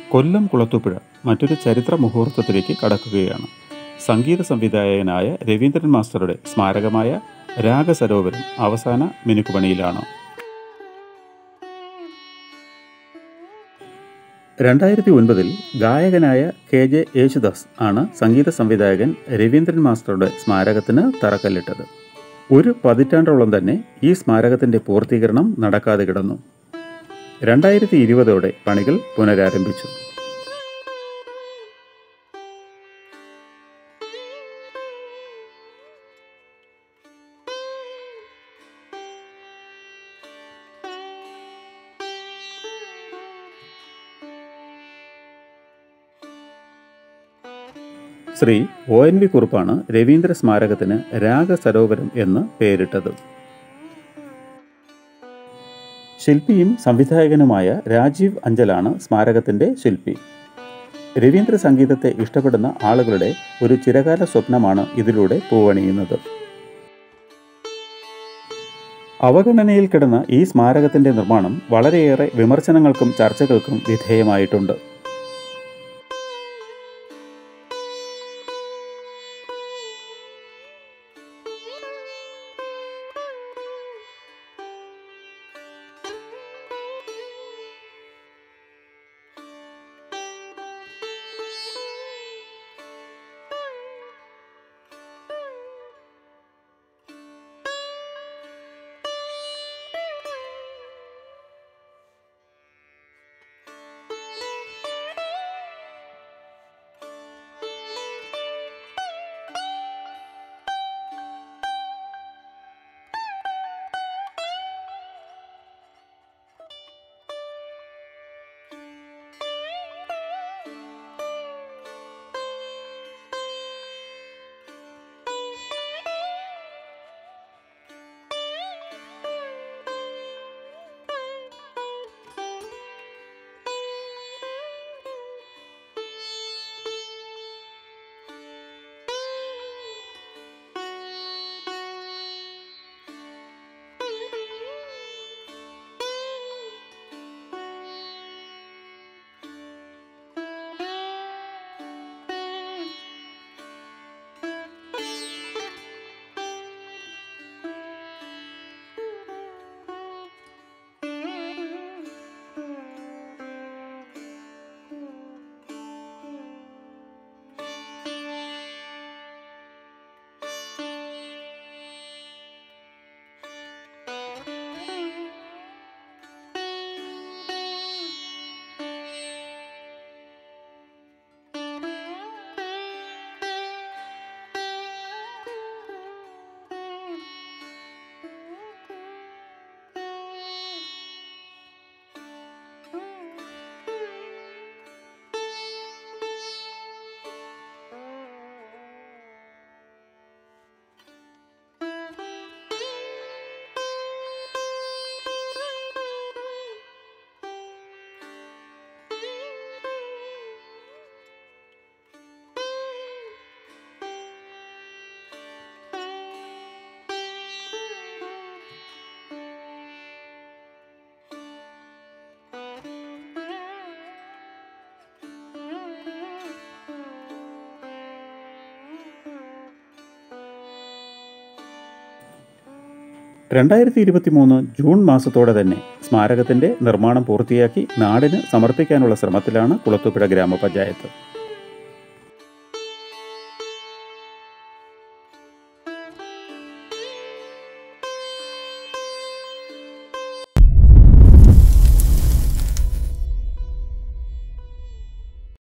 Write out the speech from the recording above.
കൊല്ലം കുളത്തുപുഴ മറ്റൊരു ചരിത്ര മുഹൂർത്തത്തിലേക്ക് കടക്കുകയാണ് സംഗീത സംവിധായകനായ രവീന്ദ്രൻ മാസ്റ്ററുടെ സ്മാരകമായ രാഗസരോവരം അവസാന മിനുക്കുപണിയിലാണ് രണ്ടായിരത്തി ഒൻപതിൽ ഗായകനായ കെ ജെ യേശുദാസ് ആണ് സംഗീത സംവിധായകൻ രവീന്ദ്രൻ മാസ്റ്ററുടെ സ്മാരകത്തിന് തറക്കല്ലിട്ടത് ഒരു പതിറ്റാണ്ടോളം തന്നെ ഈ സ്മാരകത്തിൻ്റെ പൂർത്തീകരണം നടക്കാതെ കിടന്നു രണ്ടായിരത്തി ഇരുപതോടെ പണികൾ പുനരാരംഭിച്ചു ശ്രീ ഒ എൻ വി കുറുപ്പാണ് രവീന്ദ്ര സ്മാരകത്തിന് രാഗസരോവരം എന്ന് പേരിട്ടത് ശില്പിയും സംവിധായകനുമായ രാജീവ് അഞ്ചലാണ് സ്മാരകത്തിൻ്റെ ശില്പി രവീന്ദ്ര സംഗീതത്തെ ഇഷ്ടപ്പെടുന്ന ആളുകളുടെ ഒരു ചിരകാല സ്വപ്നമാണ് ഇതിലൂടെ പൂവണിയുന്നത് അവഗണനയിൽ കിടന്ന ഈ സ്മാരകത്തിൻ്റെ നിർമ്മാണം വളരെയേറെ വിമർശനങ്ങൾക്കും ചർച്ചകൾക്കും വിധേയമായിട്ടുണ്ട് രണ്ടായിരത്തി ഇരുപത്തി മൂന്ന് ജൂൺ മാസത്തോടെ തന്നെ സ്മാരകത്തിൻ്റെ നിർമ്മാണം പൂർത്തിയാക്കി നാടിന് സമർപ്പിക്കാനുള്ള ശ്രമത്തിലാണ് കുളത്തുപുഴ ഗ്രാമപഞ്ചായത്ത്